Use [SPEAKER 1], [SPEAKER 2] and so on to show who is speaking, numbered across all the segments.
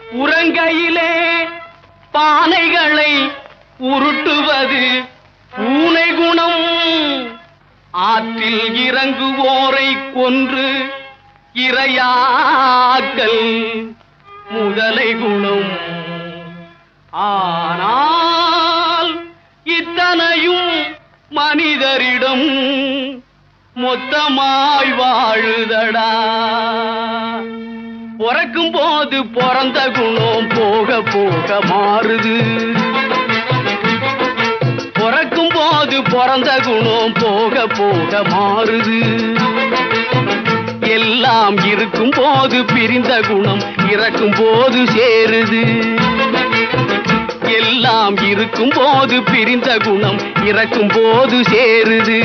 [SPEAKER 1] உறங்கையிலே பானைகளை உருட்டுவது பூனை குணம் ஆற்றில் இறங்குவோரை கொன்று இரையாக்கல் முதலை குணம் ஆனால் இத்தனையும் மனிதரிடம் மொத்தமாய் வாழுதடா பிறக்கும் போது பிறந்த குணம் போக போக மாறுது பிறக்கும் போது பிறந்த குணம் போக போக மாறுது எல்லாம் இருக்கும் போது பிரிந்த குணம் இறக்கும் போது சேருது எல்லாம் இருக்கும் போது பிரிந்த குணம் இறக்கும் போது சேருது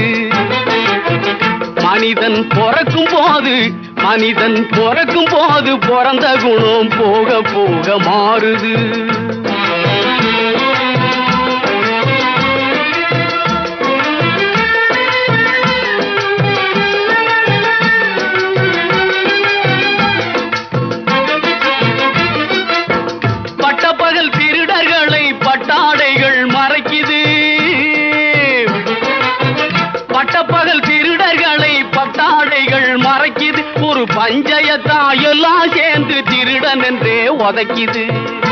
[SPEAKER 1] மனிதன் பிறக்கும் போது மனிதன் பிறக்கும் போது பிறந்த குணம் போக போக மாறுது பட்டப்பகல் திருடர்களை பட்டாடைகள் மறைக்குது பட்டப்பகல் திருடர்களை பட்டாடைகள் மறைக்குது ஒரு பஞ்சயத்தா எல்லாம் சேர்ந்து திருடன் என்றே உதைக்குது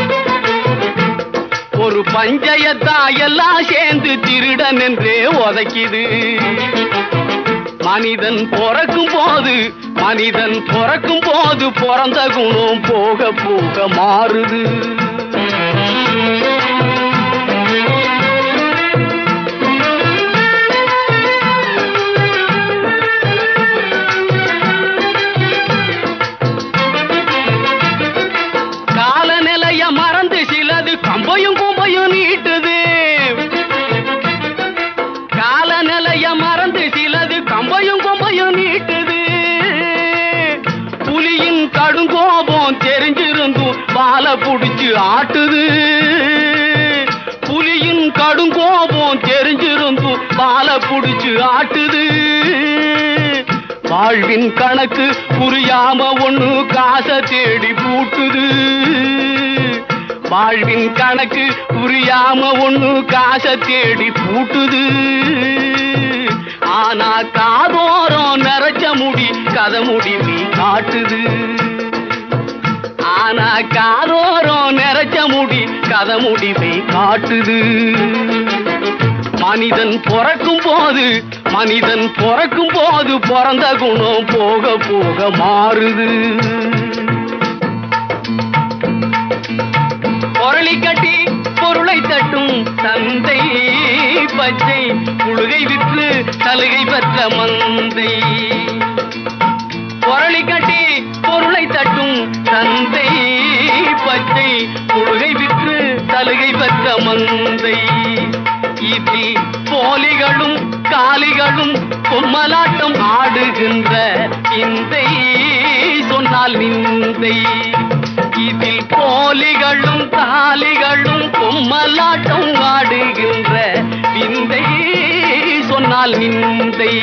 [SPEAKER 1] ஒரு பஞ்சயத்தா எல்லாம் சேர்ந்து திருடன் என்றே உதைக்குது மனிதன் பிறக்கும் போது மனிதன் பிறக்கும் போது பிறந்த குணம் போக போக மாறுது காலநிலைய மறந்து சிலது கம்பையும் கும்பையும் நீட்டுது காலநிலைய மறந்து சிலது கம்பையும் கும்பையும் நீட்டுது புலியின் கடுங்கோபம் தெரிஞ்சிருந்தும் வாழை புடிச்சு ஆட்டுது புலியின் கடுங்கோபம் தெரிஞ்சிருந்தும் வாழை புடிச்சு ஆட்டுது வாழ்வின் கணக்கு புரியாம ஒண்ணு காசை தேடி பூட்டுது வாழ்வின் கணக்கு புரியாம ஒண்ணு காசை தேடி பூட்டுது ஆனா காதோரம் நிறைச்ச முடி கதை முடிவி காட்டுது ஆனா காதோரம் நிறைச்ச முடி கதை முடிவை காட்டுது மனிதன் பிறக்கும் போது மனிதன் பிறக்கும் போது பிறந்த குணம் போக போக மாறுது பொருளை கட்டி பொருளை தட்டும் தந்தை பச்சை புழுகை விற்று சலுகை பெற்ற மந்தை பொருளை கட்டி பொருளை தட்டும் தந்தை பச்சை புழுகை விற்று சலுகை பெற்ற மந்தை இதில் போலிகளும் காலிகளும் பொம்மலாட்டம் ஆடுகின்ற இந்தை சொன்னால் நிந்தை இதில் போலிகளும் தாலிகளும் பொம்மலாட்டம் ஆடுகின்ற விந்தை சொன்னால் நிந்தை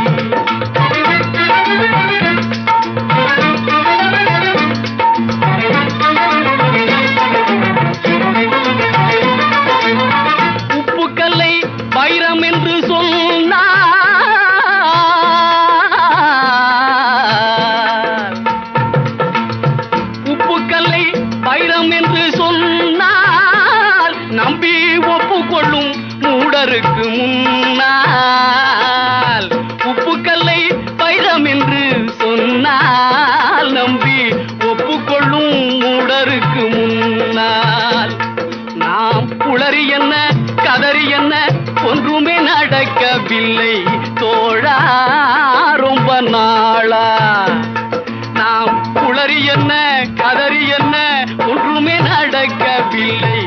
[SPEAKER 1] உப்புக்கல்லை வைரம் என்று சொன்னார் உப்புக்கல்லை வைரம் என்று சொன்னால் நம்பி ஒப்புக்கொள்ளும் மூடருக்கு முன்னால் உப்புக்கல்லை வைரம் என்று சொன்னால் நம்பி ஒப்புக்கொள்ளும் மூடருக்கு முன்னால் நாம் புலரி என்ன கதறி என்ன ஒன்றுமே நடக்கவில்லை தோழா ரொம்ப நாளா நாம் புலரி என்ன கதறி என்ன ஒன்றுமே நடக்கவில்லை